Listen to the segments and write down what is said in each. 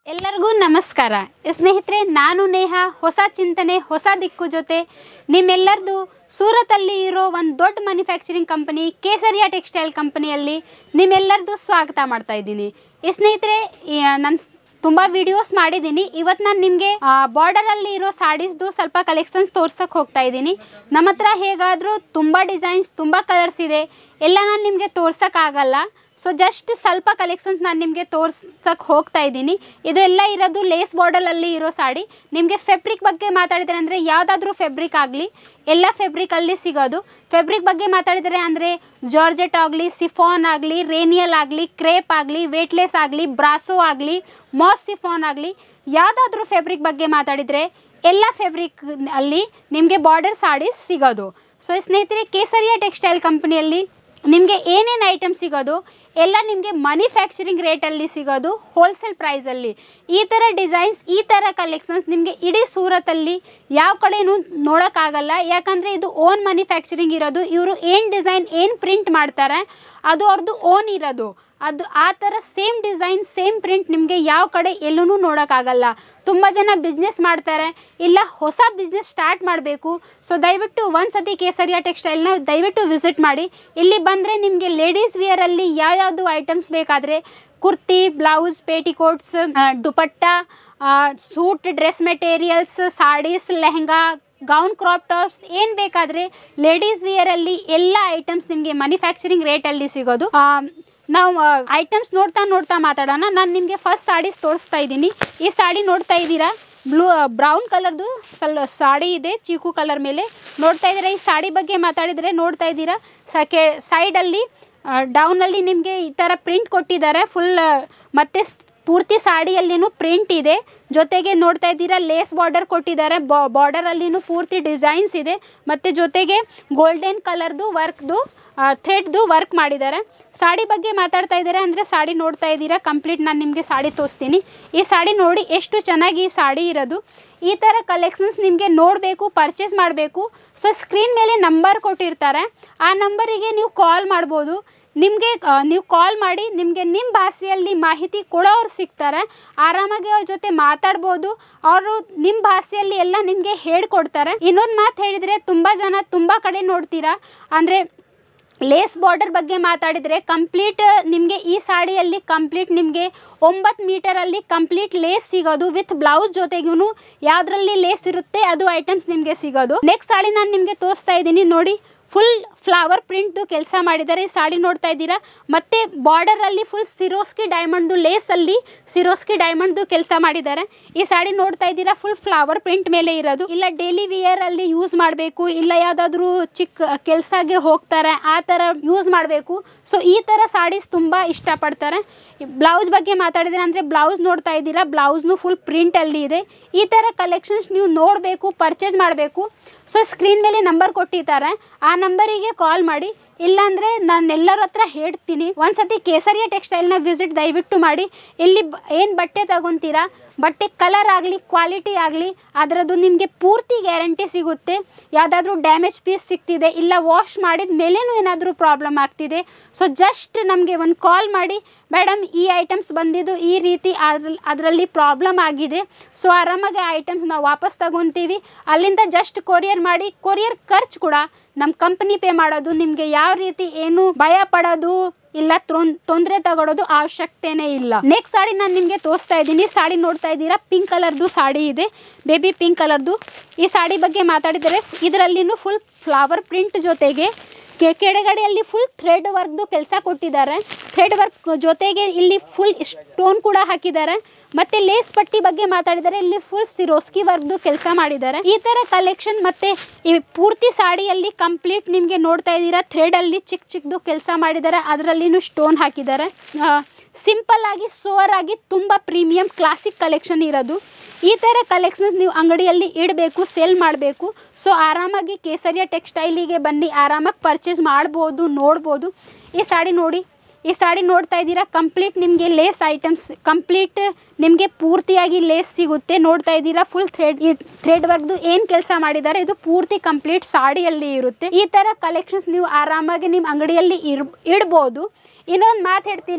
ಎಲ್ಲರಿಗೂ ನಮಸ್ಕಾರ ಸ್ನೇಹಿತರೆ ನಾನು ನೇಹ ಹೊಸ ಚಿಂತನೆ ಹೊಸ ದಿಕ್ಕು ಜೊತೆ ನಿಮ್ಮೆಲ್ಲರದು ಸೂರತಲ್ಲಿ ಇರೋ ಒಂದು ದೊಡ್ಡ ಮ್ಯಾನುಫ್ಯಾಕ್ಚರಿಂಗ್ ಕಂಪನಿ ಕೇಸರಿಯಾ ಟೆಕ್ಸ್ಟೈಲ್ ಕಂಪನಿಯಲ್ಲಿ ನಿಮ್ಮೆಲ್ಲರದು ಸ್ವಾಗತ ಮಾಡ್ತಾ ಇದ್ದೀನಿ ಸ್ನೇಹಿತರೆ ನಾನು ತುಂಬ ವಿಡಿಯೋಸ್ ಮಾಡಿದ್ದೀನಿ ಇವತ್ತು ನಾನು ನಿಮಗೆ ಬಾರ್ಡರಲ್ಲಿ ಇರೋ ಸಾಡೀಸ್ದು ಸ್ವಲ್ಪ ಕಲೆಕ್ಷನ್ಸ್ ತೋರ್ಸಕ್ಕೆ ಹೋಗ್ತಾ ಇದ್ದೀನಿ ನಮ್ಮ ಹತ್ರ ಹೇಗಾದರೂ ತುಂಬ ಡಿಸೈನ್ಸ್ ತುಂಬ ಕಲರ್ಸ್ ಇದೆ ಎಲ್ಲ ನಾನು ನಿಮಗೆ ತೋರ್ಸೋಕ್ಕಾಗಲ್ಲ ಸೊ ಜಸ್ಟ್ ಸ್ವಲ್ಪ ಕಲೆಕ್ಷನ್ಸ್ ನಾನು ನಿಮಗೆ ತೋರ್ಸಕ್ಕೆ ಹೋಗ್ತಾ ಇದ್ದೀನಿ ಇದು ಎಲ್ಲ ಇರೋದು ಲೇಸ್ ಬಾರ್ಡರಲ್ಲಿ ಇರೋ ಸಾಡಿ ನಿಮಗೆ ಫೆಬ್ರಿಕ್ ಬಗ್ಗೆ ಮಾತಾಡಿದರೆ ಅಂದರೆ ಯಾವುದಾದ್ರೂ ಫೆಬ್ರಿಕ್ ಆಗಲಿ ಎಲ್ಲ ಫೆಬ್ರಿಕಲ್ಲಿ ಸಿಗೋದು ಫೆಬ್ರಿಕ್ ಬಗ್ಗೆ ಮಾತಾಡಿದರೆ ಅಂದರೆ ಜಾರ್ಜೆಟ್ ಆಗಲಿ ಸಿಫಾನ್ ಆಗಲಿ ರೇನಿಯಲ್ ಆಗಲಿ ಕ್ರೇಪ್ ಆಗಲಿ ವೇಟ್ಲೆಸ್ ಆಗಲಿ ಬ್ರಾಸೋ ಆಗಲಿ ಮಾಸ್ ಸಿಫಾನ್ ಆಗಲಿ ಯಾವುದಾದ್ರೂ ಫೆಬ್ರಿಕ್ ಬಗ್ಗೆ ಮಾತಾಡಿದರೆ ಎಲ್ಲ ಫೆಬ್ರಿಕ್ ಅಲ್ಲಿ ನಿಮಗೆ ಬಾರ್ಡರ್ ಸಾಡೀಸ್ ಸಿಗೋದು ಸೊ ಸ್ನೇಹಿತರೆ ಕೇಸರಿಯಾ ಟೆಕ್ಸ್ಟೈಲ್ ಕಂಪನಿಯಲ್ಲಿ ನಿಮಗೆ ಏನೇನು ಐಟಮ್ ಸಿಗೋದು ಎಲ್ಲ ನಿಮಗೆ ಮ್ಯಾನುಫ್ಯಾಕ್ಚರಿಂಗ್ ರೇಟಲ್ಲಿ ಸಿಗೋದು ಹೋಲ್ಸೇಲ್ ಪ್ರೈಸಲ್ಲಿ ಈ ಥರ ಡಿಸೈನ್ಸ್ ಈ ಥರ ಕಲೆಕ್ಷನ್ಸ್ ನಿಮಗೆ ಇಡೀ ಸೂರತಲ್ಲಿ ಯಾವ ಕಡೆನೂ ನೋಡೋಕ್ಕಾಗಲ್ಲ ಯಾಕಂದರೆ ಇದು ಓನ್ ಮ್ಯಾನುಫ್ಯಾಕ್ಚರಿಂಗ್ ಇರೋದು ಇವರು ಏನು ಡಿಸೈನ್ ಏನು ಪ್ರಿಂಟ್ ಮಾಡ್ತಾರೆ ಅದು ಅವ್ರದ್ದು ಓನ್ ಇರೋದು ಅದು ಆ ಥರ ಸೇಮ್ ಡಿಸೈನ್ ಸೇಮ್ ಪ್ರಿಂಟ್ ನಿಮಗೆ ಯಾವ ಕಡೆ ಎಲ್ಲೂ ನೋಡೋಕ್ಕಾಗಲ್ಲ ತುಂಬ ಜನ ಬಿಸ್ನೆಸ್ ಮಾಡ್ತಾರೆ ಇಲ್ಲ ಹೊಸ ಬಿಸ್ನೆಸ್ ಸ್ಟಾರ್ಟ್ ಮಾಡಬೇಕು ಸೊ ದಯವಿಟ್ಟು ಒಂದು ಸತಿ ಕೇಸರಿಯಾ ಟೆಕ್ಸ್ಟೈಲ್ನ ದಯವಿಟ್ಟು ವಿಸಿಟ್ ಮಾಡಿ ಇಲ್ಲಿ ಬಂದರೆ ನಿಮಗೆ ಲೇಡೀಸ್ ವಿಯರಲ್ಲಿ ಯಾವ್ಯಾವುದು ಐಟಮ್ಸ್ ಬೇಕಾದರೆ kurti blouse petticoats dupatta suit dress materials saris lehenga gown crop tops ಏನು ಬೇಕಾದರೆ ಲೇಡೀಸ್ ವಿಯರಲ್ಲಿ ಎಲ್ಲ ಐಟಮ್ಸ್ ನಿಮಗೆ ಮ್ಯಾನುಫ್ಯಾಕ್ಚರಿಂಗ್ ರೇಟಲ್ಲಿ ಸಿಗೋದು ಆ, ನಾವು ಐಟಮ್ಸ್ ನೋಡ್ತಾ ನೋಡ್ತಾ ಮಾತಾಡೋಣ ನಾನು ನಿಮಗೆ ಫಸ್ಟ್ ಸಾಡೀಸ್ ತೋರಿಸ್ತಾ ಇದ್ದೀನಿ ಈ ಸಾಡಿ ನೋಡ್ತಾ ಇದ್ದೀರಾ ಬ್ಲೂ ಬ್ರೌನ್ ಕಲರ್ದು ಸ್ವಲ್ಪ ಸಾಡಿ ಇದೆ ಚೀಕು ಕಲರ್ ಮೇಲೆ ನೋಡ್ತಾ ಇದ್ದೀರಾ ಈ ಸಾಡಿ ಬಗ್ಗೆ ಮಾತಾಡಿದರೆ ನೋಡ್ತಾ ಇದ್ದೀರಾ ಸಕೆ ಸೈಡಲ್ಲಿ ಡೌನಲ್ಲಿ ನಿಮಗೆ ಈ ಥರ ಪ್ರಿಂಟ್ ಕೊಟ್ಟಿದ್ದಾರೆ ಫುಲ್ ಮತ್ತೆ ಪೂರ್ತಿ ಸಾಡಿಯಲ್ಲಿನೂ ಪ್ರಿಂಟ್ ಇದೆ ಜೊತೆಗೆ ನೋಡ್ತಾ ಇದ್ದೀರಾ ಲೇಸ್ ಬಾರ್ಡರ್ ಕೊಟ್ಟಿದ್ದಾರೆ ಬಾರ್ಡರಲ್ಲಿನೂ ಪೂರ್ತಿ ಡಿಸೈನ್ಸ್ ಇದೆ ಮತ್ತು ಜೊತೆಗೆ ಗೋಲ್ಡನ್ ಕಲರ್ದು ವರ್ಕ್ದು ಥ್ರೆಡ್ದು ವರ್ಕ್ ಮಾಡಿದ್ದಾರೆ ಸಾಡಿ ಬಗ್ಗೆ ಮಾತಾಡ್ತಾ ಇದ್ದಾರೆ ಅಂದರೆ ಸಾಡಿ ನೋಡ್ತಾ ಇದ್ದೀರಾ ಕಂಪ್ಲೀಟ್ ನಾನು ನಿಮಗೆ ಸಾಡಿ ತೋರಿಸ್ತೀನಿ ಈ ಸಾಡಿ ನೋಡಿ ಎಷ್ಟು ಚೆನ್ನಾಗಿ ಈ ಸಾಡಿ ಇರೋದು ಈ ಥರ ಕಲೆಕ್ಷನ್ಸ್ ನಿಮಗೆ ನೋಡಬೇಕು ಪರ್ಚೇಸ್ ಮಾಡಬೇಕು ಸೊ ಸ್ಕ್ರೀನ್ ಮೇಲೆ ನಂಬರ್ ಕೊಟ್ಟಿರ್ತಾರೆ ಆ ನಂಬರಿಗೆ ನೀವು ಕಾಲ್ ಮಾಡ್ಬೋದು ನಿಮಗೆ ನೀವು ಕಾಲ್ ಮಾಡಿ ನಿಮಗೆ ನಿಮ್ಮ ಭಾಷೆಯಲ್ಲಿ ಮಾಹಿತಿ ಕೊಡೋರು ಸಿಗ್ತಾರೆ ಆರಾಮಾಗಿ ಅವ್ರ ಜೊತೆ ಮಾತಾಡ್ಬೋದು ಅವರು ನಿಮ್ಮ ಭಾಷೆಯಲ್ಲಿ ಎಲ್ಲ ನಿಮಗೆ ಹೇಳ್ಕೊಡ್ತಾರೆ ಇನ್ನೊಂದು ಮಾತು ಹೇಳಿದರೆ ತುಂಬ ಜನ ತುಂಬ ಕಡೆ ನೋಡ್ತೀರಾ ಅಂದರೆ ಲೇಸ್ ಬಾರ್ಡರ್ ಬಗ್ಗೆ ಮಾತಾಡಿದರೆ ಕಂಪ್ಲೀಟ್ ನಿಮಗೆ ಈ ಸಾಡಿಯಲ್ಲಿ ಕಂಪ್ಲೀಟ್ ನಿಮಗೆ ಒಂಬತ್ತು ಮೀಟರಲ್ಲಿ ಕಂಪ್ಲೀಟ್ ಲೇಸ್ ಸಿಗೋದು ವಿತ್ ಬ್ಲೌಸ್ ಜೊತೆಗೂ ಯಾವುದ್ರಲ್ಲಿ ಲೇಸ್ ಇರುತ್ತೆ ಅದು ಐಟಮ್ಸ್ ನಿಮಗೆ ಸಿಗೋದು ನೆಕ್ಸ್ಟ್ ಸಾಡಿ ನಾನು ನಿಮಗೆ ತೋರಿಸ್ತಾ ಇದ್ದೀನಿ ನೋಡಿ ಫುಲ್ ಫ್ಲವರ್ ಪ್ರಿಂಟ್ದು ಕೆಲಸ ಮಾಡಿದ್ದಾರೆ ಈ ಸಾಡಿ ನೋಡ್ತಾ ಇದ್ದೀರಾ ಮತ್ತು ಬಾರ್ಡರಲ್ಲಿ ಫುಲ್ ಸಿರೋಸ್ಕಿ ಡೈಮಂಡ್ದು ಲೇಸಲ್ಲಿ ಸಿರೋಸ್ಕಿ ಡೈಮಂಡ್ದು ಕೆಲಸ ಮಾಡಿದ್ದಾರೆ ಈ ಸಾಡಿ ನೋಡ್ತಾ ಇದ್ದೀರಾ ಫುಲ್ ಫ್ಲವರ್ ಪ್ರಿಂಟ್ ಮೇಲೆ ಇರೋದು ಇಲ್ಲ ಡೈಲಿ ವಿಯರಲ್ಲಿ ಯೂಸ್ ಮಾಡಬೇಕು ಇಲ್ಲ ಯಾವುದಾದ್ರೂ ಚಿಕ್ಕ ಕೆಲಸಗೆ ಹೋಗ್ತಾರೆ ಆ ಥರ ಯೂಸ್ ಮಾಡಬೇಕು ಸೊ ಈ ಥರ ಸಾಡೀಸ್ ತುಂಬ ಇಷ್ಟಪಡ್ತಾರೆ ಬ್ಲೌಸ್ ಬಗ್ಗೆ ಮಾತಾಡಿದ್ರೆ ಅಂದರೆ ಬ್ಲೌಸ್ ನೋಡ್ತಾ ಇದ್ದೀರಾ ಬ್ಲೌಸ್ನು ಫುಲ್ ಪ್ರಿಂಟಲ್ಲಿ ಇದೆ ಈ ಥರ ಕಲೆಕ್ಷನ್ಸ್ ನೀವು ನೋಡಬೇಕು ಪರ್ಚೇಸ್ ಮಾಡಬೇಕು ಸೊ ಸ್ಕ್ರೀನ್ ಮೇಲೆ ನಂಬರ್ ಕೊಟ್ಟಿದ್ದಾರೆ ಆ ನಂಬರಿಗೆ ಕಾಲ್ ಮಾಡಿ ಇಲ್ಲಾಂದರೆ ನಾನು ಎಲ್ಲರ ಹತ್ರ ಹೇಳ್ತೀನಿ ಒಂದ್ಸತಿ ಕೇಸರಿಯ ಟೆಕ್ಸ್ಟೈಲ್ನ ವಿಸಿಟ್ ದಯವಿಟ್ಟು ಮಾಡಿ ಇಲ್ಲಿ ಏನು ಬಟ್ಟೆ ತಗೊತೀರಾ ಬಟ್ಟೆ ಕಲರ್ ಆಗಲಿ ಕ್ವಾಲಿಟಿ ಆಗಲಿ ಅದರದ್ದು ನಿಮಗೆ ಪೂರ್ತಿ ಗ್ಯಾರಂಟಿ ಸಿಗುತ್ತೆ ಯಾವುದಾದ್ರೂ ಡ್ಯಾಮೇಜ್ ಪೀಸ್ ಸಿಗ್ತಿದೆ ಇಲ್ಲ ವಾಶ್ ಮಾಡಿದ ಮೇಲೇನೂ ಏನಾದರೂ ಪ್ರಾಬ್ಲಮ್ ಆಗ್ತಿದೆ ಸೊ ಜಸ್ಟ್ ನಮಗೆ ಒಂದು ಕಾಲ್ ಮಾಡಿ ಮೇಡಮ್ ಈ ಐಟಮ್ಸ್ ಬಂದಿದ್ದು ಈ ರೀತಿ ಅದ್ರಲ್ಲಿ ಅದರಲ್ಲಿ ಪ್ರಾಬ್ಲಮ್ ಆಗಿದೆ ಸೊ ಆರಾಮಾಗಿ ಆ ಐಟಮ್ಸ್ ನಾವು ವಾಪಸ್ ತಗೊತೀವಿ ಅಲ್ಲಿಂದ ಜಸ್ಟ್ ಕೊರಿಯರ್ ಮಾಡಿ ಕೊರಿಯರ್ ಖರ್ಚು ಕೂಡ ನಮ್ಮ ಕಂಪನಿ ಪೇ ಮಾಡೋದು ನಿಮಗೆ ಯಾವ ರೀತಿ ಏನು ಭಯ ಪಡೋದು ಇಲ್ಲ ತೊಂದರೆ ತಗೊಳೋದು ಅವಶ್ಯಕತೆನೇ ಇಲ್ಲ ನೆಕ್ಸ್ಟ್ ಸಾಡಿ ನಾನು ನಿಮಗೆ ತೋರಿಸ್ತಾ ಇದ್ದೀನಿ ಸಾಡಿ ನೋಡ್ತಾ ಇದ್ದೀರಾ ಪಿಂಕ್ ಕಲರ್ದು ಸಾಡಿ ಇದೆ ಬೇಬಿ ಪಿಂಕ್ ಕಲರ್ದು ಈ ಸಾಡಿ ಬಗ್ಗೆ ಮಾತಾಡಿದರೆ ಇದರಲ್ಲಿನೂ ಫುಲ್ ಫ್ಲವರ್ ಪ್ರಿಂಟ್ ಜೊತೆಗೆ ಕೆ ಕೆಳಗಡೆಯಲ್ಲಿ ಫುಲ್ ಥ್ರೆಡ್ ವರ್ಕ್ದು ಕೆಲಸ ಕೊಟ್ಟಿದ್ದಾರೆ ಥ್ರೆಡ್ ವರ್ಕ್ ಜೊತೆಗೆ ಇಲ್ಲಿ ಫುಲ್ ಸ್ಟೋನ್ ಕೂಡ ಹಾಕಿದ್ದಾರೆ ಮತ್ತೆ ಲೇಸ್ ಪಟ್ಟಿ ಬಗ್ಗೆ ಮಾತಾಡಿದರೆ ಇಲ್ಲಿ ಫುಲ್ ಸಿರೋಸ್ಕಿ ವರ್ಕ್ದು ಕೆಲಸ ಮಾಡಿದ್ದಾರೆ ಈ ಥರ ಕಲೆಕ್ಷನ್ ಮತ್ತೆ ಈ ಪೂರ್ತಿ ಸಾಡಿಯಲ್ಲಿ ಕಂಪ್ಲೀಟ್ ನಿಮಗೆ ನೋಡ್ತಾ ಇದ್ದೀರಾ ಥ್ರೆಡಲ್ಲಿ ಚಿಕ್ಕ ಚಿಕ್ಕದು ಕೆಲಸ ಮಾಡಿದ್ದಾರೆ ಅದರಲ್ಲಿನೂ ಸ್ಟೋನ್ ಹಾಕಿದ್ದಾರೆ ಸಿಂಪಲ್ ಆಗಿ ಸೋವರ್ ಆಗಿ ತುಂಬ ಪ್ರೀಮಿಯಂ ಕ್ಲಾಸಿಕ್ ಕಲೆಕ್ಷನ್ ಇರೋದು ಈ ಥರ ಕಲೆಕ್ಷನ್ಸ್ ನೀವು ಅಂಗಡಿಯಲ್ಲಿ ಇಡಬೇಕು ಸೇಲ್ ಮಾಡಬೇಕು ಸೊ ಆರಾಮಾಗಿ ಕೇಸರಿಯ ಟೆಕ್ಸ್ಟೈಲಿಗೆ ಬನ್ನಿ ಆರಾಮಾಗಿ ಪರ್ಚೇಸ್ ಮಾಡ್ಬೋದು ನೋಡ್ಬೋದು ಈ ಸಾಡಿ ನೋಡಿ ಈ ಸಾಡಿ ನೋಡ್ತಾ ಇದ್ದೀರಾ ಕಂಪ್ಲೀಟ್ ನಿಮಗೆ ಲೇಸ್ ಐಟಮ್ಸ್ ಕಂಪ್ಲೀಟ್ ನಿಮಗೆ ಪೂರ್ತಿಯಾಗಿ ಲೇಸ್ ಸಿಗುತ್ತೆ ನೋಡ್ತಾ ಇದ್ದೀರಾ ಫುಲ್ ಥ್ರೆಡ್ ಈ ಥ್ರೆಡ್ ವರ್ಕ್ದು ಏನು ಕೆಲಸ ಮಾಡಿದ್ದಾರೆ ಇದು ಪೂರ್ತಿ ಕಂಪ್ಲೀಟ್ ಸಾಡಿಯಲ್ಲಿ ಇರುತ್ತೆ ಈ ಥರ ಕಲೆಕ್ಷನ್ಸ್ ನೀವು ಆರಾಮಾಗಿ ನಿಮ್ಮ ಅಂಗಡಿಯಲ್ಲಿ ಇರ್ ಇಡ್ಬೋದು ಇನ್ನೊಂದು ಮಾತು ಹೇಳ್ತೀನಿ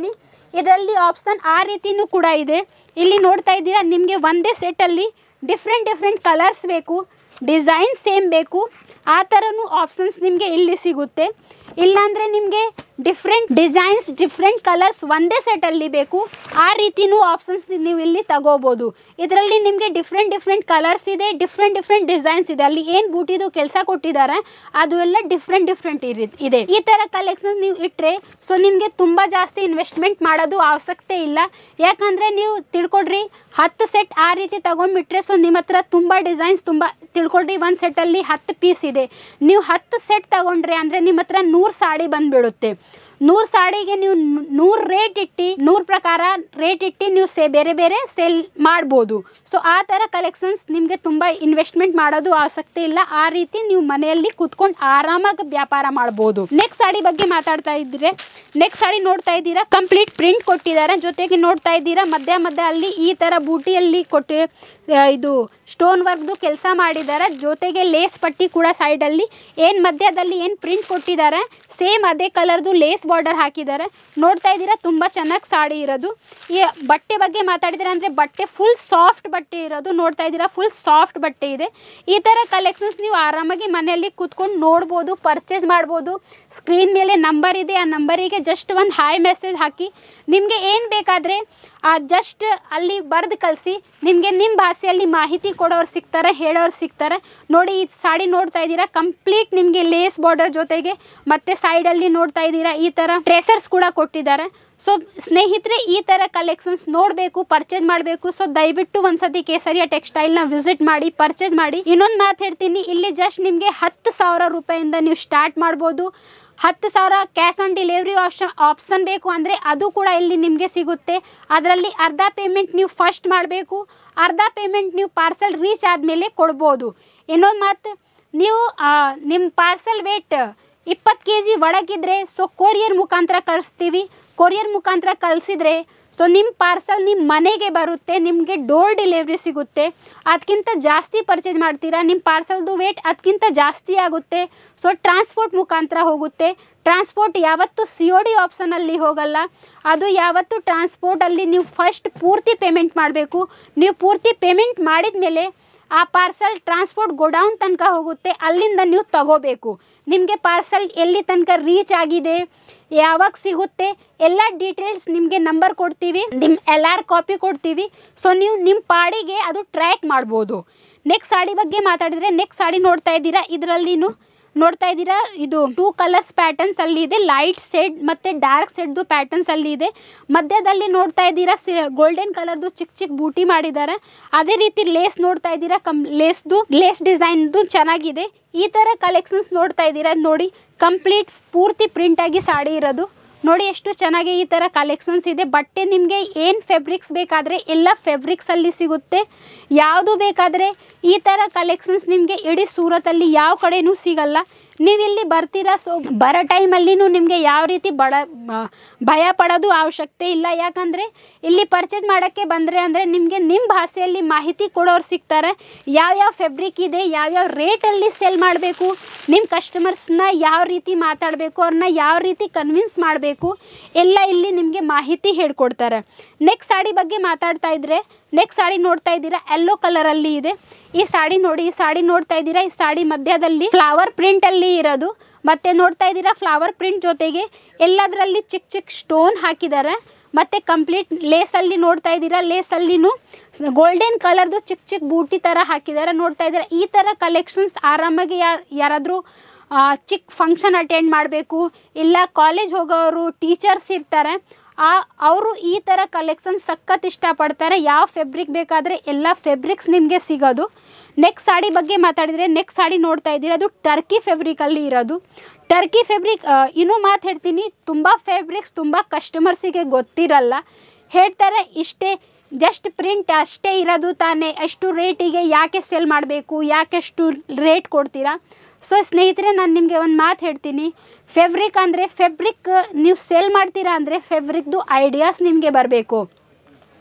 ಇದರಲ್ಲಿ ಆಪ್ಷನ್ ಆ ರೀತಿನೂ ಕೂಡ ಇದೆ ಇಲ್ಲಿ ನೋಡ್ತಾ ಇದ್ದೀರಾ ನಿಮಗೆ ಒಂದೇ ಸೆಟ್ಟಲ್ಲಿ ಡಿಫ್ರೆಂಟ್ ಡಿಫ್ರೆಂಟ್ ಕಲರ್ಸ್ ಬೇಕು ಡಿಸೈನ್ ಸೇಮ್ ಬೇಕು ಆ ಥರನೂ ಆಪ್ಷನ್ಸ್ ನಿಮಗೆ ಇಲ್ಲಿ ಸಿಗುತ್ತೆ ಇಲ್ಲಾಂದರೆ ನಿಮಗೆ ಡಿಫ್ರೆಂಟ್ ಡಿಸೈನ್ಸ್ ಡಿಫ್ರೆಂಟ್ ಕಲರ್ಸ್ ಒಂದೇ ಸೆಟಲ್ಲಿ ಬೇಕು ಆ ರೀತಿನೂ ಆಪ್ಷನ್ಸ್ ನೀವು ಇಲ್ಲಿ ತಗೋಬೋದು ಇದರಲ್ಲಿ ನಿಮಗೆ ಡಿಫ್ರೆಂಟ್ ಡಿಫ್ರೆಂಟ್ ಕಲರ್ಸ್ ಇದೆ ಡಿಫ್ರೆಂಟ್ ಡಿಫ್ರೆಂಟ್ ಡಿಸೈನ್ಸ್ ಇದೆ ಅಲ್ಲಿ ಏನು ಬೂಟಿದು ಕೆಲಸ ಕೊಟ್ಟಿದ್ದಾರೆ ಅದು ಎಲ್ಲ ಡಿಫ್ರೆಂಟ್ ಡಿಫ್ರೆಂಟ್ ಇದೆ ಈ ಥರ ಕಲೆಕ್ಷನ್ ನೀವು ಇಟ್ಟರೆ ಸೊ ನಿಮಗೆ ತುಂಬ ಜಾಸ್ತಿ ಇನ್ವೆಸ್ಟ್ಮೆಂಟ್ ಮಾಡೋದು ಅವಶ್ಯಕತೆ ಇಲ್ಲ ಯಾಕಂದರೆ ನೀವು ತಿಳ್ಕೊಡ್ರಿ ಹತ್ತು ಸೆಟ್ ಆ ರೀತಿ ತಗೊಂಡ್ಬಿಟ್ರೆ ಸೊ ನಿಮ್ಮ ಹತ್ರ ತುಂಬ ಡಿಸೈನ್ಸ್ ತುಂಬ ತಿಳ್ಕೊಳ್ರಿ ಒಂದು ಸೆಟ್ಟಲ್ಲಿ ಹತ್ತು ಪೀಸ್ ಇದೆ ನೀವು ಹತ್ತು ಸೆಟ್ ತಗೊಂಡ್ರೆ ಅಂದರೆ ನಿಮ್ಮ ಹತ್ರ ನೂರು ಸಾಡಿ ಬಂದುಬಿಡುತ್ತೆ ನೂರು ಸಾಡಿಗೆ ನೀವು ನೂರು ರೇಟ್ ಇಟ್ಟು ನೂರು ಪ್ರಕಾರ ರೇಟ್ ಇಟ್ಟು ನೀವು ಸೇ ಬೇರೆ ಬೇರೆ ಸೇಲ್ ಮಾಡ್ಬೋದು ಸೊ ಆ ಥರ ಕಲೆಕ್ಷನ್ಸ್ ನಿಮಗೆ ತುಂಬ ಇನ್ವೆಸ್ಟ್ಮೆಂಟ್ ಮಾಡೋದು ಆಸಕ್ತಿ ಇಲ್ಲ ಆ ರೀತಿ ನೀವು ಮನೆಯಲ್ಲಿ ಕೂತ್ಕೊಂಡು ಆರಾಮಾಗಿ ವ್ಯಾಪಾರ ಮಾಡ್ಬೋದು ನೆಕ್ಸ್ಟ್ ಸಾಡಿ ಬಗ್ಗೆ ಮಾತಾಡ್ತಾ ಇದ್ರೆ ನೆಕ್ಸ್ಟ್ ಸಾಡಿ ನೋಡ್ತಾ ಇದ್ದೀರಾ ಕಂಪ್ಲೀಟ್ ಪ್ರಿಂಟ್ ಕೊಟ್ಟಿದ್ದಾರೆ ಜೊತೆಗೆ ನೋಡ್ತಾ ಇದ್ದೀರಾ ಮಧ್ಯ ಮಧ್ಯ ಅಲ್ಲಿ ಈ ಥರ ಬೂಟಿಯಲ್ಲಿ ಕೊಟ್ಟು ಆ, ಇದು ಸ್ಟೋನ್ ವರ್ಕ್ದು ಕೆಲಸ ಮಾಡಿದ್ದಾರೆ ಜೊತೆಗೆ ಲೇಸ್ ಪಟ್ಟಿ ಕೂಡ ಸೈಡಲ್ಲಿ ಏನು ಮಧ್ಯದಲ್ಲಿ ಏನು ಪ್ರಿಂಟ್ ಕೊಟ್ಟಿದ್ದಾರೆ ಸೇಮ್ ಅದೇ ಕಲರ್ದು ಲೇಸ್ ಬಾರ್ಡರ್ ಹಾಕಿದ್ದಾರೆ ನೋಡ್ತಾ ಇದ್ದೀರಾ ತುಂಬ ಚೆನ್ನಾಗಿ ಸಾಡಿ ಇರೋದು ಈ ಬಟ್ಟೆ ಬಗ್ಗೆ ಮಾತಾಡಿದ್ರೆ ಅಂದರೆ ಬಟ್ಟೆ ಫುಲ್ ಸಾಫ್ಟ್ ಬಟ್ಟೆ ಇರೋದು ನೋಡ್ತಾ ಇದ್ದೀರಾ ಫುಲ್ ಸಾಫ್ಟ್ ಬಟ್ಟೆ ಇದೆ ಈ ಥರ ಕಲೆಕ್ಷನ್ಸ್ ನೀವು ಆರಾಮಾಗಿ ಮನೆಯಲ್ಲಿ ಕೂತ್ಕೊಂಡು ನೋಡ್ಬೋದು ಪರ್ಚೇಸ್ ಮಾಡ್ಬೋದು ಸ್ಕ್ರೀನ್ ಮೇಲೆ ನಂಬರ್ ಇದೆ ಆ ನಂಬರಿಗೆ ಜಸ್ಟ್ ಒಂದು ಹಾಯ್ ಮೆಸೇಜ್ ಹಾಕಿ ನಿಮಗೆ ಏನು ಬೇಕಾದರೆ ಆ ಜಸ್ಟ್ ಅಲ್ಲಿ ಬರೆದು ಕಳಿಸಿ ನಿಮಗೆ ನಿಮ್ಮ ಭಾಷೆಯಲ್ಲಿ ಮಾಹಿತಿ ಕೊಡೋರು ಸಿಗ್ತಾರೆ ಹೇಳೋರು ಸಿಗ್ತಾರೆ ನೋಡಿ ಈ ಸಾಡಿ ನೋಡ್ತಾ ಇದ್ದೀರಾ ಕಂಪ್ಲೀಟ್ ನಿಮಗೆ ಲೇಸ್ ಬಾರ್ಡರ್ ಜೊತೆಗೆ ಮತ್ತು ಸೈಡಲ್ಲಿ ನೋಡ್ತಾ ಇದ್ದೀರಾ ಈ ಥರ ಟ್ರೇಸರ್ಸ್ ಕೂಡ ಕೊಟ್ಟಿದ್ದಾರೆ ಸೊ ಸ್ನೇಹಿತರೆ ಈ ಥರ ಕಲೆಕ್ಷನ್ಸ್ ನೋಡಬೇಕು ಪರ್ಚೇಸ್ ಮಾಡಬೇಕು ಸೊ ದಯವಿಟ್ಟು ಒಂದ್ಸತಿ ಕೇಸರಿಯ ಟೆಕ್ಸ್ಟೈಲ್ನ ವಿಸಿಟ್ ಮಾಡಿ ಪರ್ಚೇಸ್ ಮಾಡಿ ಇನ್ನೊಂದು ಮಾತು ಹೇಳ್ತೀನಿ ಇಲ್ಲಿ ಜಸ್ಟ್ ನಿಮಗೆ ಹತ್ತು ಸಾವಿರ ರೂಪಾಯಿಂದ ನೀವು ಸ್ಟಾರ್ಟ್ ಮಾಡ್ಬೋದು ಹತ್ತು ಸಾವಿರ cash on delivery option option ಬೇಕು ಅಂದರೆ ಅದು ಕೂಡ ಇಲ್ಲಿ ನಿಮಗೆ ಸಿಗುತ್ತೆ ಅದರಲ್ಲಿ ಅರ್ಧ ಪೇಮೆಂಟ್ ನೀವು ಫಸ್ಟ್ ಮಾಡಬೇಕು ಅರ್ಧ ಪೇಮೆಂಟ್ ನೀವು ಪಾರ್ಸಲ್ ರೀಚ್ ಆದಮೇಲೆ ಕೊಡ್ಬೋದು ಇನ್ನೊಂದು ಮಾತು ನೀವು ನಿಮ್ಮ ಪಾರ್ಸಲ್ ವೇಟ್ ಇಪ್ಪತ್ತು ಕೆ ಜಿ ಒಳಗಿದ್ರೆ ಸೊ ಕೊರಿಯರ್ ಮುಖಾಂತರ ಕಳಿಸ್ತೀವಿ ಕೊರಿಯರ್ ಮುಖಾಂತರ ಕಳಿಸಿದ್ರೆ ಸೊ ನಿಮ್ಮ ಪಾರ್ಸಲ್ ನಿಮ್ಮ ಮನೆಗೆ ಬರುತ್ತೆ ನಿಮಗೆ ಡೋರ್ ಡೆಲಿವರಿ ಸಿಗುತ್ತೆ ಅದಕ್ಕಿಂತ ಜಾಸ್ತಿ ಪರ್ಚೇಸ್ ಮಾಡ್ತೀರಾ ನಿಮ್ಮ ಪಾರ್ಸಲ್ದು ವೇಟ್ ಅದಕ್ಕಿಂತ ಜಾಸ್ತಿ ಆಗುತ್ತೆ ಸೊ ಟ್ರಾನ್ಸ್ಪೋರ್ಟ್ ಮುಖಾಂತರ ಹೋಗುತ್ತೆ ಟ್ರಾನ್ಸ್ಪೋರ್ಟ್ ಯಾವತ್ತೂ ಸಿ ಒ ಡಿ ಆಪ್ಷನಲ್ಲಿ ಹೋಗಲ್ಲ ಅದು ಯಾವತ್ತೂ ಟ್ರಾನ್ಸ್ಪೋರ್ಟಲ್ಲಿ ನೀವು ಫಸ್ಟ್ ಪೂರ್ತಿ ಪೇಮೆಂಟ್ ಮಾಡಬೇಕು ನೀವು ಪೂರ್ತಿ ಪೇಮೆಂಟ್ ಮಾಡಿದ ಮೇಲೆ ಆ ಪಾರ್ಸಲ್ ಟ್ರಾನ್ಸ್ಪೋರ್ಟ್ ಗೋಡೌನ್ ತನಕ ಹೋಗುತ್ತೆ ಅಲ್ಲಿಂದ ನೀವು ತಗೋಬೇಕು ನಿಮಗೆ ಪಾರ್ಸಲ್ ಎಲ್ಲಿ ತನಕ ರೀಚ್ ಆಗಿದೆ ಯಾವಾಗ ಸಿಗುತ್ತೆ ಎಲ್ಲ ಡೀಟೇಲ್ಸ್ ನಿಮಗೆ ನಂಬರ್ ಕೊಡ್ತೀವಿ ನಿಮ್ಮ ಎಲ್ ಆರ್ ಕಾಪಿ ಕೊಡ್ತೀವಿ ಸೊ ನೀವು ನಿಮ್ಮ ಪಾಡಿಗೆ ಅದು ಟ್ರ್ಯಾಕ್ ಮಾಡ್ಬೋದು ನೆಕ್ಸ್ಟ್ ಸಾಡಿ ಬಗ್ಗೆ ಮಾತಾಡಿದರೆ ನೆಕ್ಸ್ಟ್ ಸಾಡಿ ನೋಡ್ತಾ ಇದ್ದೀರಾ ಇದರಲ್ಲಿನೂ ನೋಡ್ತಾ ಇದ್ದೀರಾ ಇದು ಟೂ ಕಲರ್ಸ್ ಪ್ಯಾಟರ್ನ್ಸ್ ಅಲ್ಲಿ ಇದೆ ಲೈಟ್ ಸೆಡ್ ಮತ್ತು ಡಾರ್ಕ್ ಸೆಡ್ದು ಪ್ಯಾಟರ್ನ್ಸ್ ಅಲ್ಲಿ ಇದೆ ಮಧ್ಯದಲ್ಲಿ ನೋಡ್ತಾ ಇದ್ದೀರಾ ಗೋಲ್ಡನ್ ಕಲರ್ದು ಚಿಕ್ಕ ಚಿಕ್ಕ ಬೂಟಿ ಮಾಡಿದ್ದಾರೆ ಅದೇ ರೀತಿ ಲೇಸ್ ನೋಡ್ತಾ ಇದ್ದೀರಾ ಕಮ್ ಲೇಸ್ದು ಲೇಸ್ ಡಿಸೈನ್ದು ಚೆನ್ನಾಗಿದೆ ಈ ಥರ ಕಲೆಕ್ಷನ್ಸ್ ನೋಡ್ತಾ ಇದ್ದೀರಾ ನೋಡಿ ಕಂಪ್ಲೀಟ್ ಪೂರ್ತಿ ಪ್ರಿಂಟ್ ಆಗಿ ಸಾಡಿ ಇರೋದು ನೋಡಿ ಎಷ್ಟು ಚೆನ್ನಾಗಿ ಈ ಥರ ಕಲೆಕ್ಷನ್ಸ್ ಇದೆ ಬಟ್ಟೆ ನಿಮಗೆ ಏನು ಫೆಬ್ರಿಕ್ಸ್ ಬೇಕಾದರೆ ಎಲ್ಲ ಫೆಬ್ರಿಕ್ಸಲ್ಲಿ ಸಿಗುತ್ತೆ ಯಾವುದು ಬೇಕಾದರೆ ಈ ಥರ ಕಲೆಕ್ಷನ್ಸ್ ನಿಮಗೆ ಇಡೀ ಸೂರತಲ್ಲಿ ಯಾವ ಕಡೆನೂ ಸಿಗಲ್ಲ ನೀವು ಇಲ್ಲಿ ಬರ್ತೀರಾ ಸೊ ಬರೋ ಟೈಮಲ್ಲಿನೂ ನಿಮಗೆ ಯಾವ ರೀತಿ ಬಡ ಮ- ಭಯ ಪಡೋದು ಅವಶ್ಯಕತೆ ಇಲ್ಲ ಯಾಕಂದರೆ ಇಲ್ಲಿ ಪರ್ಚೇಸ್ ಮಾಡೋಕ್ಕೆ ಬಂದರೆ ಅಂದರೆ ನಿಮಗೆ ನಿಮ್ಮ ಭಾಷೆಯಲ್ಲಿ ಮಾಹಿತಿ ಕೊಡೋರು ಸಿಗ್ತಾರೆ ಯಾವ್ಯಾವ ಫೆಬ್ರಿಕ್ ಇದೆ ಯಾವ್ಯಾವ ರೇಟಲ್ಲಿ ಸೆಲ್ ಮಾಡಬೇಕು ನಿಮ್ಮ ಕಸ್ಟಮರ್ಸ್ನ ಯಾವ ರೀತಿ ಮಾತಾಡಬೇಕು ಅವ್ರನ್ನ ಯಾವ ರೀತಿ ಕನ್ವಿನ್ಸ್ ಮಾಡಬೇಕು ಎಲ್ಲ ಇಲ್ಲಿ ನಿಮಗೆ ಮಾಹಿತಿ ಹೇಳ್ಕೊಡ್ತಾರೆ ನೆಕ್ಸ್ಟ್ ಸಾಡಿ ಬಗ್ಗೆ ಮಾತಾಡ್ತಾ ಇದ್ದರೆ ನೆಕ್ಸ್ಟ್ ಸಾಡಿ ನೋಡ್ತಾ ಇದ್ದೀರಾ ಯೆಲ್ಲೋ ಕಲರಲ್ಲಿ ಇದೆ ಈ ಸಾಡಿ ನೋಡಿ ಈ ಸಾಡಿ ನೋಡ್ತಾ ಇದ್ದೀರಾ ಈ ಸಾಡಿ ಮಧ್ಯದಲ್ಲಿ ಫ್ಲವರ್ ಪ್ರಿಂಟಲ್ಲಿ ಇರೋದು ಮತ್ತೆ ನೋಡ್ತಾ ಇದ್ದೀರಾ ಫ್ಲವರ್ ಪ್ರಿಂಟ್ ಜೊತೆಗೆ ಎಲ್ಲದರಲ್ಲಿ ಚಿಕ್ಕ ಚಿಕ್ಕ ಸ್ಟೋನ್ ಹಾಕಿದ್ದಾರೆ ಮತ್ತು ಕಂಪ್ಲೀಟ್ ಲೇಸಲ್ಲಿ ನೋಡ್ತಾ ಇದ್ದೀರಾ ಲೇಸಲ್ಲಿನೂ ಗೋಲ್ಡನ್ ಕಲರ್ದು ಚಿಕ್ಕ ಚಿಕ್ಕ ಬೂಟಿ ಥರ ಹಾಕಿದ್ದಾರೆ ನೋಡ್ತಾ ಇದ್ದೀರಾ ಈ ಥರ ಕಲೆಕ್ಷನ್ಸ್ ಆರಾಮಾಗಿ ಯಾರು ಯಾರಾದರೂ ಆ, ಚಿಕ್ಕ ಫಂಕ್ಷನ್ ಅಟೆಂಡ್ ಮಾಡಬೇಕು ಇಲ್ಲ ಕಾಲೇಜ್ ಹೋಗೋರು ಟೀಚರ್ಸ್ ಇರ್ತಾರೆ ಆ ಅವರು ಈ ಥರ ಕಲೆಕ್ಷನ್ ಸಖತ್ ಇಷ್ಟಪಡ್ತಾರೆ ಯಾವ ಫೆಬ್ರಿಕ್ ಬೇಕಾದರೆ ಎಲ್ಲ ಫೆಬ್ರಿಕ್ಸ್ ನಿಮಗೆ ಸಿಗೋದು ನೆಕ್ಸ್ಟ್ ಸಾಡಿ ಬಗ್ಗೆ ಮಾತಾಡಿದರೆ ನೆಕ್ಸ್ಟ್ ಸಾಡಿ ನೋಡ್ತಾ ಇದ್ದೀರಾ ಅದು ಟರ್ಕಿ ಫೆಬ್ರಿಕಲ್ಲಿ ಇರೋದು ಟರ್ಕಿ ಫೆಬ್ರಿಕ್ ಇನ್ನೂ ಮಾತು ಹೇಳ್ತೀನಿ ತುಂಬ ಫೆಬ್ರಿಕ್ಸ್ ತುಂಬ ಕಸ್ಟಮರ್ಸಿಗೆ ಗೊತ್ತಿರಲ್ಲ ಹೇಳ್ತಾರೆ ಇಷ್ಟೇ ಜಸ್ಟ್ ಪ್ರಿಂಟ್ ಅಷ್ಟೇ ಇರೋದು ತಾನೇ ಅಷ್ಟು ರೇಟಿಗೆ ಯಾಕೆ ಸೆಲ್ ಮಾಡಬೇಕು ಯಾಕೆ ಅಷ್ಟು ರೇಟ್ ಕೊಡ್ತೀರಾ ಸೊ ಸ್ನೇಹಿತರೆ ನಾನು ನಿಮಗೆ ಒಂದು ಮಾತು ಹೇಳ್ತೀನಿ ಫೆಬ್ರಿಕ್ ಅಂದರೆ ಫೆಬ್ರಿಕ್ ನೀವು ಸೆಲ್ ಮಾಡ್ತೀರಾ ಅಂದರೆ ಫೆಬ್ರಿಕ್ದು ಐಡಿಯಾಸ್ ನಿಮಗೆ ಬರಬೇಕು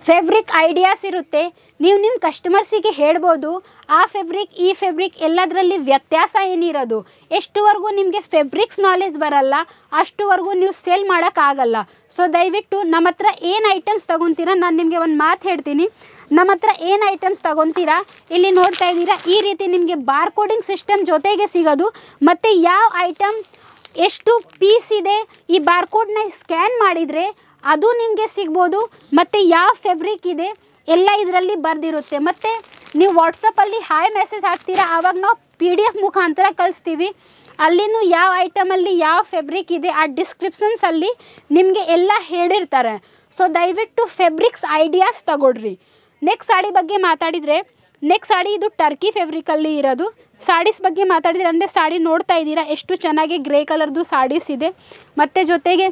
ಫೆಬ್ರಿಕ್ ಐಡಿಯಾಸ್ ಇರುತ್ತೆ ನೀವು ನಿಮ್ಮ ಕಸ್ಟಮರ್ಸಿಗೆ ಹೇಳ್ಬೋದು ಆ ಫೆಬ್ರಿಕ್ ಈ ಫೆಬ್ರಿಕ್ ಎಲ್ಲದರಲ್ಲಿ ವ್ಯತ್ಯಾಸ ಏನಿರೋದು ಎಷ್ಟುವರೆಗೂ ನಿಮಗೆ ಫೆಬ್ರಿಕ್ಸ್ ನಾಲೆಜ್ ಬರಲ್ಲ ಅಷ್ಟುವರೆಗೂ ನೀವು ಸೇಲ್ ಮಾಡೋಕ್ಕಾಗಲ್ಲ ಸೊ ದಯವಿಟ್ಟು ನಮ್ಮ ಹತ್ರ ಏನು ಐಟಮ್ಸ್ ತೊಗೊತೀರಾ ನಾನು ನಿಮಗೆ ಒಂದು ಮಾತು ಹೇಳ್ತೀನಿ ನಮ್ಮ ಹತ್ರ ಏನು ಐಟಮ್ಸ್ ತೊಗೊತೀರಾ ಇಲ್ಲಿ ನೋಡ್ತಾ ಇದ್ದೀರಾ ಈ ರೀತಿ ನಿಮಗೆ ಬಾರ್ ಕೋಡಿಂಗ್ ಸಿಸ್ಟಮ್ ಜೊತೆಗೆ ಸಿಗೋದು ಮತ್ತು ಯಾವ ಐಟಮ್ ಎಷ್ಟು ಪೀಸ್ ಇದೆ ಈ ಬಾರ್ಕೋಡ್ನ ಸ್ಕ್ಯಾನ್ ಮಾಡಿದರೆ ಅದು ನಿಮಗೆ ಸಿಗ್ಬೋದು ಮತ್ತು ಯಾವ ಫೆಬ್ರಿಕ್ ಇದೆ ಎಲ್ಲ ಇದರಲ್ಲಿ ಬರೆದಿರುತ್ತೆ ಮತ್ತು ನೀವು ವಾಟ್ಸಪ್ಪಲ್ಲಿ ಹಾಯ್ ಮೆಸೇಜ್ ಹಾಕ್ತೀರಾ ಆವಾಗ ನಾವು ಪಿ ಡಿ ಎಫ್ ಮುಖಾಂತರ ಕಳಿಸ್ತೀವಿ ಅಲ್ಲಿನೂ ಯಾವ ಐಟಮಲ್ಲಿ ಯಾವ ಫೆಬ್ರಿಕ್ ಇದೆ ಆ ಡಿಸ್ಕ್ರಿಪ್ಷನ್ಸಲ್ಲಿ ನಿಮಗೆ ಎಲ್ಲ ಹೇಳಿರ್ತಾರೆ ಸೊ ದಯವಿಟ್ಟು ಫೆಬ್ರಿಕ್ಸ್ ಐಡಿಯಾಸ್ ತಗೊಳ್ರಿ ನೆಕ್ಸ್ಟ್ ಸಾಡಿ ಬಗ್ಗೆ ಮಾತಾಡಿದರೆ ನೆಕ್ಸ್ಟ್ ಸಾಡಿ ಇದು ಟರ್ಕಿ ಫೆಬ್ರಿಕಲ್ಲಿ ಇರೋದು ಸಾಡೀಸ್ ಬಗ್ಗೆ ಮಾತಾಡಿದ್ರೆ ಅಂದರೆ ಸಾಡಿ ನೋಡ್ತಾ ಇದ್ದೀರಾ ಎಷ್ಟು ಚೆನ್ನಾಗಿ ಗ್ರೇ ಕಲರ್ದು ಸಾಡೀಸ್ ಇದೆ ಮತ್ತು ಜೊತೆಗೆ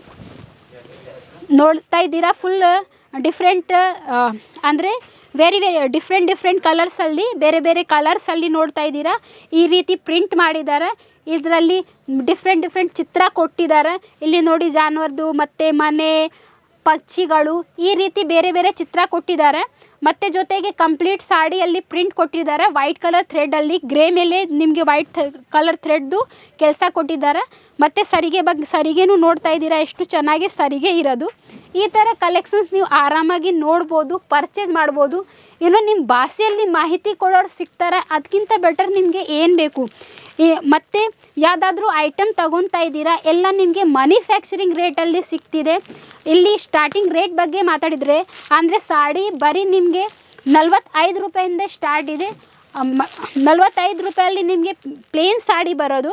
ನೋಡ್ತಾ ಇದ್ದೀರಾ ಫುಲ್ ಡಿಫ್ರೆಂಟ್ ಅಂದರೆ ವೆರಿ ವೆರಿ ಡಿಫ್ರೆಂಟ್ ಡಿಫ್ರೆಂಟ್ ಕಲರ್ಸಲ್ಲಿ ಬೇರೆ ಬೇರೆ ಕಲರ್ಸಲ್ಲಿ ನೋಡ್ತಾ ಇದ್ದೀರಾ ಈ ರೀತಿ ಪ್ರಿಂಟ್ ಮಾಡಿದ್ದಾರೆ ಇದರಲ್ಲಿ ಡಿಫ್ರೆಂಟ್ ಡಿಫ್ರೆಂಟ್ ಚಿತ್ರ ಕೊಟ್ಟಿದ್ದಾರೆ ಇಲ್ಲಿ ನೋಡಿ ಜಾನುವಾರ್ದು ಮತ್ತು ಮನೆ ಪಕ್ಷಿಗಳು ಈ ರೀತಿ ಬೇರೆ ಬೇರೆ ಚಿತ್ರ ಕೊಟ್ಟಿದ್ದಾರೆ ಮತ್ತು ಜೊತೆಗೆ ಕಂಪ್ಲೀಟ್ ಸಾಡಿಯಲ್ಲಿ ಪ್ರಿಂಟ್ ಕೊಟ್ಟಿದ್ದಾರೆ ವೈಟ್ ಕಲರ್ ಥ್ರೆಡಲ್ಲಿ ಗ್ರೇ ಮೇಲೆ ನಿಮಗೆ ವೈಟ್ ಕಲರ್ ಥ್ರೆಡ್ದು ಕೆಲಸ ಕೊಟ್ಟಿದ್ದಾರೆ ಮತ್ತು ಸರಿಗೆ ಬಗ್ಗೆ ಸರಿಗೆನೂ ನೋಡ್ತಾ ಇದ್ದೀರಾ ಎಷ್ಟು ಚೆನ್ನಾಗಿ ಸರಿಗೆ ಇರೋದು ಈ ಥರ ಕಲೆಕ್ಷನ್ಸ್ ನೀವು ಆರಾಮಾಗಿ ನೋಡ್ಬೋದು ಪರ್ಚೇಸ್ ಮಾಡ್ಬೋದು ಇನ್ನು ನಿಮ್ಮ ಭಾಷೆಯಲ್ಲಿ ಮಾಹಿತಿ ಕೊಡೋರು ಸಿಗ್ತಾರೆ ಅದಕ್ಕಿಂತ ಬೆಟರ್ ನಿಮಗೆ ಏನು ಬೇಕು ಈ ಮತ್ತು ಯಾವುದಾದ್ರೂ ಐಟಮ್ ತಗೊತಾ ಇದ್ದೀರಾ ಎಲ್ಲ ನಿಮಗೆ ಮ್ಯಾನುಫ್ಯಾಕ್ಚರಿಂಗ್ ರೇಟಲ್ಲಿ ಸಿಗ್ತಿದೆ ಇಲ್ಲಿ ಸ್ಟಾರ್ಟಿಂಗ್ ರೇಟ್ ಬಗ್ಗೆ ಮಾತಾಡಿದರೆ ಅಂದರೆ ಸಾಡಿ ಬರೀ ನಿಮಗೆ ನಲ್ವತ್ತೈದು ರೂಪಾಯಿಂದ ಸ್ಟಾರ್ಟ್ ಇದೆ ಮ- ನಲ್ವತ್ತೈದು ರೂಪಾಯಲ್ಲಿ ನಿಮಗೆ ಪ್ಲೇನ್ ಸಾಡಿ ಬರೋದು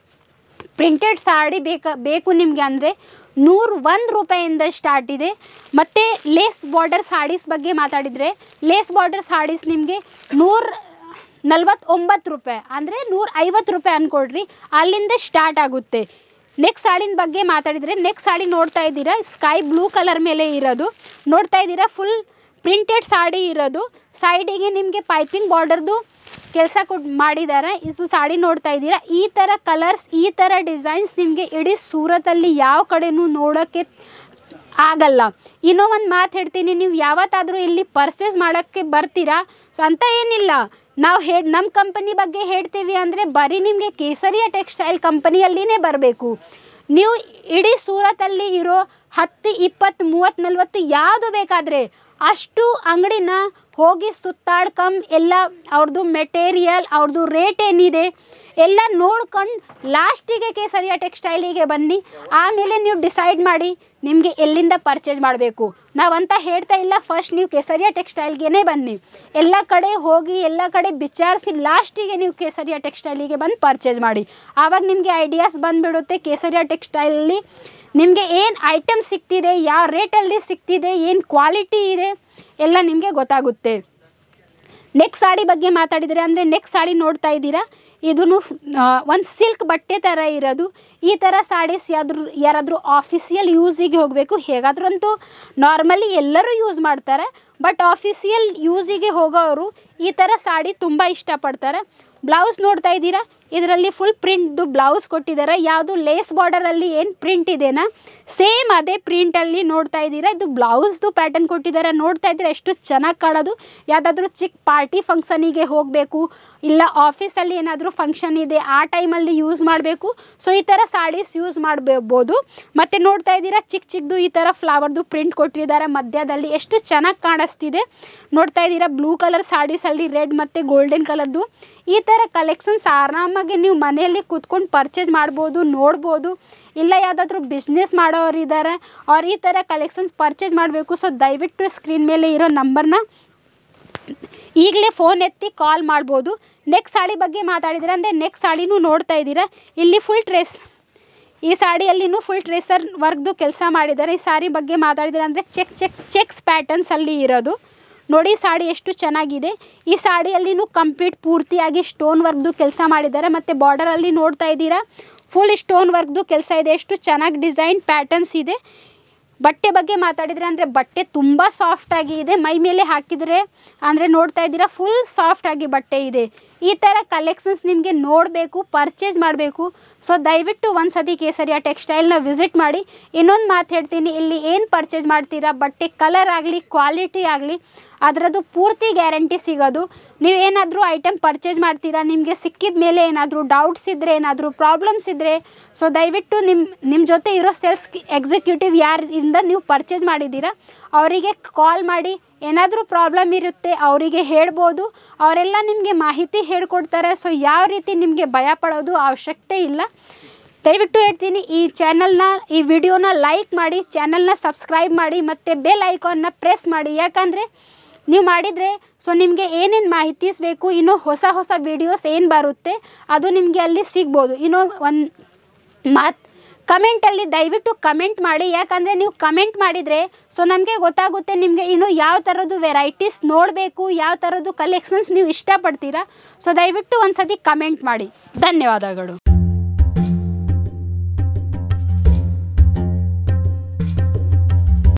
ಪ್ರಿಂಟೆಡ್ ಸಾಡಿ ಬೇಕಾ ಬೇಕು ನಿಮಗೆ ಅಂದರೆ ನೂರು ಒಂದು ರೂಪಾಯಿಂದ ಸ್ಟಾರ್ಟ್ ಇದೆ ಮತ್ತು ಲೇಸ್ ಬಾರ್ಡರ್ ಸಾಡೀಸ್ ಬಗ್ಗೆ ಮಾತಾಡಿದರೆ ಲೇಸ್ ಬಾರ್ಡರ್ ಸಾಡೀಸ್ ನಿಮಗೆ ನೂರ ನಲ್ವತ್ತೊಂಬತ್ತು ರೂಪಾಯಿ ಅಂದರೆ ನೂರ ಐವತ್ತು ರೂಪಾಯಿ ಅಂದ್ಕೊಡ್ರಿ ಅಲ್ಲಿಂದ ಸ್ಟಾರ್ಟ್ ಆಗುತ್ತೆ ನೆಕ್ಸ್ಟ್ ಸಾಡಿನ ಬಗ್ಗೆ ಮಾತಾಡಿದರೆ ನೆಕ್ಸ್ಟ್ ಸಾಡಿ ನೋಡ್ತಾ ಇದ್ದೀರಾ ಸ್ಕೈ ಬ್ಲೂ ಕಲರ್ ಮೇಲೆ ಇರೋದು ನೋಡ್ತಾ ಇದ್ದೀರಾ ಫುಲ್ ಪ್ರಿಂಟೆಡ್ ಸಾಡಿ ಇರೋದು ಸೈಡಿಗೆ ನಿಮಗೆ ಪೈಪಿಂಗ್ ಬಾರ್ಡರ್ದು ಕೆಲಸ ಕೊಟ್ಟು ಮಾಡಿದ್ದಾರೆ ಇದು ಸಾಡಿ ನೋಡ್ತಾ ಇದ್ದೀರಾ ಈ ಥರ ಕಲರ್ಸ್ ಈ ಥರ ಡಿಸೈನ್ಸ್ ನಿಮಗೆ ಇಡೀ ಸೂರತಲ್ಲಿ ಯಾವ ಕಡೆನೂ ನೋಡೋಕ್ಕೆ ಆಗಲ್ಲ ಇನ್ನೂ ಒಂದು ಮಾತು ಹೇಳ್ತೀನಿ ನೀವು ಯಾವತ್ತಾದರೂ ಇಲ್ಲಿ ಪರ್ಚೇಸ್ ಮಾಡೋಕ್ಕೆ ಬರ್ತೀರಾ ಸೊ ಅಂತ ಏನಿಲ್ಲ ನಾವು ಹೇ ನಮ್ಮ ಕಂಪನಿ ಬಗ್ಗೆ ಹೇಳ್ತೀವಿ ಅಂದರೆ ಬರೀ ನಿಮಗೆ ಕೇಸರಿಯ ಟೆಕ್ಸ್ಟೈಲ್ ಕಂಪನಿಯಲ್ಲಿನೇ ಬರಬೇಕು ನೀವು ಇಡೀ ಸೂರತಲ್ಲಿ ಇರೋ ಹತ್ತು ಇಪ್ಪತ್ತು ಮೂವತ್ತು ನಲ್ವತ್ತು ಯಾವುದು ಬೇಕಾದರೆ ಅಷ್ಟು ಅಂಗಡಿನ ಹೋಗಿ ಸುತ್ತಾಡ್ಕಂಡು ಎಲ್ಲ ಅವ್ರದ್ದು ಮೆಟೀರಿಯಲ್ ಅವ್ರದ್ದು ರೇಟ್ ಏನಿದೆ ಎಲ್ಲ ನೋಡ್ಕೊಂಡು ಲಾಸ್ಟಿಗೆ ಕೇಸರಿಯ ಟೆಕ್ಸ್ಟೈಲಿಗೆ ಬನ್ನಿ ಆಮೇಲೆ ನೀವು ಡಿಸೈಡ್ ಮಾಡಿ ನಿಮಗೆ ಎಲ್ಲಿಂದ ಪರ್ಚೇಸ್ ಮಾಡಬೇಕು ನಾವಂತ ಹೇಳ್ತಾ ಇಲ್ಲ ಫಸ್ಟ್ ನೀವು ಕೇಸರಿಯ ಟೆಕ್ಸ್ಟೈಲ್ಗೆ ಬನ್ನಿ ಎಲ್ಲ ಕಡೆ ಹೋಗಿ ಎಲ್ಲ ಕಡೆ ವಿಚಾರಿಸಿ ಲಾಸ್ಟಿಗೆ ನೀವು ಕೇಸರಿಯ ಟೆಕ್ಸ್ಟೈಲಿಗೆ ಬಂದು ಪರ್ಚೇಸ್ ಮಾಡಿ ಆವಾಗ ನಿಮಗೆ ಐಡಿಯಾಸ್ ಬಂದುಬಿಡುತ್ತೆ ಕೇಸರಿಯ ಟೆಕ್ಸ್ಟೈಲಲ್ಲಿ ನಿಮಗೆ ಏನು ಐಟಮ್ ಸಿಗ್ತಿದೆ ಯಾವ ರೇಟಲ್ಲಿ ಸಿಗ್ತಿದೆ ಏನು ಕ್ವಾಲಿಟಿ ಇದೆ ಎಲ್ಲ ನಿಮಗೆ ಗೊತ್ತಾಗುತ್ತೆ ನೆಕ್ಸ್ಟ್ ಸಾಡಿ ಬಗ್ಗೆ ಮಾತಾಡಿದರೆ ಅಂದರೆ ನೆಕ್ಸ್ಟ್ ಸಾಡಿ ನೋಡ್ತಾ ಇದ್ದೀರಾ ಇದೂ ಒಂದು ಸಿಲ್ಕ್ ಬಟ್ಟೆ ಥರ ಇರೋದು ಈ ಥರ ಸಾಡೀಸ್ ಯಾವ್ದ್ರ ಯಾರಾದರೂ ಆಫೀಸಿಯಲ್ ಯೂಸಿಗೆ ಹೋಗಬೇಕು ಹೇಗಾದ್ರೂ ಅಂತೂ ನಾರ್ಮಲಿ ಎಲ್ಲರೂ ಯೂಸ್ ಮಾಡ್ತಾರೆ ಬಟ್ ಆಫೀಸಿಯಲ್ ಯೂಸಿಗೆ ಹೋಗೋರು ಈ ಥರ ಸಾಡಿ ತುಂಬ ಇಷ್ಟಪಡ್ತಾರೆ ಬ್ಲೌಸ್ ನೋಡ್ತಾ ಇದ್ದೀರಾ ಇದರಲ್ಲಿ ಫುಲ್ ಪ್ರಿಂಟ್ದು ಬ್ಲೌಸ್ ಕೊಟ್ಟಿದ್ದಾರೆ ಯಾವುದು ಲೇಸ್ ಬಾರ್ಡರಲ್ಲಿ ಏನು ಪ್ರಿಂಟ್ ಇದೆನಾ ಸೇಮ್ ಅದೇ ಪ್ರಿಂಟಲ್ಲಿ ನೋಡ್ತಾ ಇದ್ದೀರಾ ಇದು ಬ್ಲೌಸ್ದು ಪ್ಯಾಟರ್ನ್ ಕೊಟ್ಟಿದ್ದಾರೆ ನೋಡ್ತಾ ಇದ್ದೀರಾ ಎಷ್ಟು ಚೆನ್ನಾಗಿ ಕಾಣೋದು ಯಾವುದಾದ್ರೂ ಚಿಕ್ಕ ಪಾರ್ಟಿ ಫಂಕ್ಷನಿಗೆ ಹೋಗಬೇಕು ಇಲ್ಲ ಆಫೀಸಲ್ಲಿ ಏನಾದರೂ ಫಂಕ್ಷನ್ ಇದೆ ಆ ಟೈಮಲ್ಲಿ ಯೂಸ್ ಮಾಡಬೇಕು ಸೊ ಈ ಥರ ಸಾಡೀಸ್ ಯೂಸ್ ಮಾಡಬಹುದು ಮತ್ತು ನೋಡ್ತಾ ಇದ್ದೀರಾ ಚಿಕ್ಕ ಚಿಕ್ಕದು ಈ ಥರ ಫ್ಲವರ್ದು ಪ್ರಿಂಟ್ ಕೊಟ್ಟಿದ್ದಾರೆ ಮಧ್ಯದಲ್ಲಿ ಎಷ್ಟು ಚೆನ್ನಾಗಿ ಕಾಣಿಸ್ತಿದೆ ನೋಡ್ತಾ ಇದ್ದೀರಾ ಬ್ಲೂ ಕಲರ್ ಸಾಡೀಸಲ್ಲಿ ರೆಡ್ ಮತ್ತು ಗೋಲ್ಡನ್ ಕಲರ್ದು ಈ ಥರ ಕಲೆಕ್ಷನ್ಸ್ ಆರಾಮಾಗಿ ನೀವು ಮನೆಯಲ್ಲಿ ಕೂತ್ಕೊಂಡು ಪರ್ಚೇಸ್ ಮಾಡ್ಬೋದು ನೋಡ್ಬೋದು ಇಲ್ಲ ಯಾವುದಾದ್ರೂ ಬಿಸ್ನೆಸ್ ಮಾಡೋರು ಇದ್ದಾರೆ ಅವ್ರು ಈ ಥರ ಕಲೆಕ್ಷನ್ಸ್ ಪರ್ಚೇಸ್ ಮಾಡಬೇಕು ಸೊ ದಯವಿಟ್ಟು ಸ್ಕ್ರೀನ್ ಮೇಲೆ ಇರೋ ನಂಬರ್ನ ಈಗಲೇ ಫೋನ್ ಎತ್ತಿ ಕಾಲ್ ಮಾಡ್ಬೋದು ನೆಕ್ಸ್ಟ್ ಸಾಡಿ ಬಗ್ಗೆ ಮಾತಾಡಿದ್ರೆ ಅಂದರೆ ನೆಕ್ಸ್ಟ್ ಸಾಡಿನೂ ನೋಡ್ತಾ ಇದ್ದೀರಾ ಇಲ್ಲಿ ಫುಲ್ ಟ್ರೆಸ್ ಈ ಸಾಡಿಯಲ್ಲಿನೂ ಫುಲ್ ಟ್ರೇಸರ್ ವರ್ಕ್ದು ಕೆಲಸ ಮಾಡಿದ್ದಾರೆ ಈ ಸಾರಿ ಬಗ್ಗೆ ಮಾತಾಡಿದರೆ ಅಂದರೆ ಚೆಕ್ ಚೆಕ್ ಚೆಕ್ಸ್ ಪ್ಯಾಟರ್ನ್ಸಲ್ಲಿ ಇರೋದು ನೋಡಿ ಸಾಡಿ ಎಷ್ಟು ಚೆನ್ನಾಗಿದೆ ಈ ಸಾಡಿಯಲ್ಲಿನೂ ಕಂಪ್ಲೀಟ್ ಪೂರ್ತಿಯಾಗಿ ಸ್ಟೋನ್ ವರ್ಕ್ದು ಕೆಲಸ ಮಾಡಿದ್ದಾರೆ ಮತ್ತು ಬಾರ್ಡರಲ್ಲಿ ನೋಡ್ತಾ ಇದ್ದೀರಾ ಫುಲ್ ಸ್ಟೋನ್ ವರ್ಕ್ದು ಕೆಲಸ ಇದೆ ಎಷ್ಟು ಚೆನ್ನಾಗಿ ಡಿಸೈನ್ ಪ್ಯಾಟರ್ನ್ಸ್ ಇದೆ ಬಟ್ಟೆ ಬಗ್ಗೆ ಮಾತಾಡಿದರೆ ಅಂದರೆ ಬಟ್ಟೆ ತುಂಬ ಸಾಫ್ಟಾಗಿ ಇದೆ ಮೈ ಮೇಲೆ ಹಾಕಿದರೆ ಅಂದರೆ ನೋಡ್ತಾ ಇದ್ದೀರಾ ಫುಲ್ ಸಾಫ್ಟಾಗಿ ಬಟ್ಟೆ ಇದೆ ಈ ಥರ ಕಲೆಕ್ಷನ್ಸ್ ನಿಮಗೆ ನೋಡಬೇಕು ಪರ್ಚೇಸ್ ಮಾಡಬೇಕು ಸೊ ದಯವಿಟ್ಟು ಒಂದು ಸತಿ ಕೇಸರಿಯ ಟೆಕ್ಸ್ಟೈಲ್ನ ವಿಸಿಟ್ ಮಾಡಿ ಇನ್ನೊಂದು ಮಾತು ಹೇಳ್ತೀನಿ ಇಲ್ಲಿ ಏನು ಪರ್ಚೇಸ್ ಮಾಡ್ತೀರಾ ಬಟ್ಟೆ ಕಲರ್ ಆಗಲಿ ಕ್ವಾಲಿಟಿ ಆಗಲಿ ಅದರದ್ದು ಪೂರ್ತಿ ಗ್ಯಾರಂಟಿ ಸಿಗೋದು ನೀವೇನಾದರೂ ಐಟಮ್ ಪರ್ಚೇಸ್ ಮಾಡ್ತೀರಾ ನಿಮಗೆ ಸಿಕ್ಕಿದ ಮೇಲೆ ಏನಾದರೂ ಡೌಟ್ಸ್ ಇದ್ದರೆ ಏನಾದರೂ ಪ್ರಾಬ್ಲಮ್ಸ್ ಇದ್ದರೆ ಸೊ ದಯವಿಟ್ಟು ನಿಮ್ಮ ನಿಮ್ಮ ಜೊತೆ ಇರೋ ಸೇಲ್ಸ್ ಎಕ್ಸಿಕ್ಯೂಟಿವ್ ಯಾರಿಂದ ನೀವು ಪರ್ಚೇಸ್ ಮಾಡಿದ್ದೀರಾ ಅವರಿಗೆ ಕಾಲ್ ಮಾಡಿ ಏನಾದರೂ ಪ್ರಾಬ್ಲಮ್ ಇರುತ್ತೆ ಅವರಿಗೆ ಹೇಳ್ಬೋದು ಅವರೆಲ್ಲ ನಿಮಗೆ ಮಾಹಿತಿ ಹೇಳ್ಕೊಡ್ತಾರೆ ಸೊ ಯಾವ ರೀತಿ ನಿಮಗೆ ಭಯ ಪಡೋದು ಅವಶ್ಯಕತೆ ಇಲ್ಲ ದಯವಿಟ್ಟು ಹೇಳ್ತೀನಿ ಈ ಚಾನಲ್ನ ಈ ವಿಡಿಯೋನ ಲೈಕ್ ಮಾಡಿ ಚಾನಲ್ನ ಸಬ್ಸ್ಕ್ರೈಬ್ ಮಾಡಿ ಮತ್ತು ಬೆಲ್ ಐಕಾನ್ನ ಪ್ರೆಸ್ ಮಾಡಿ ಯಾಕಂದರೆ ನೀವು ಮಾಡಿದರೆ ಸೊ ನಿಮಗೆ ಏನೇನು ಮಾಹಿತೀಸ್ ಬೇಕು ಇನ್ನೂ ಹೊಸ ಹೊಸ ವೀಡಿಯೋಸ್ ಏನು ಬರುತ್ತೆ ಅದು ನಿಮಗೆ ಅಲ್ಲಿ ಸಿಗ್ಬೋದು ಇನ್ನೂ ಒಂದು ಮಾತು ಕಮೆಂಟಲ್ಲಿ ದಯವಿಟ್ಟು ಕಮೆಂಟ್ ಮಾಡಿ ಯಾಕಂದರೆ ನೀವು ಕಮೆಂಟ್ ಮಾಡಿದರೆ ಸೊ ನಮಗೆ ಗೊತ್ತಾಗುತ್ತೆ ನಿಮಗೆ ಇನ್ನೂ ಯಾವ ಥರದ್ದು ವೆರೈಟೀಸ್ ನೋಡಬೇಕು ಯಾವ ಥರದ್ದು ಕಲೆಕ್ಷನ್ಸ್ ನೀವು ಇಷ್ಟಪಡ್ತೀರಾ ಸೊ ದಯವಿಟ್ಟು ಒಂದು ಸತಿ ಕಮೆಂಟ್ ಮಾಡಿ ಧನ್ಯವಾದಗಳು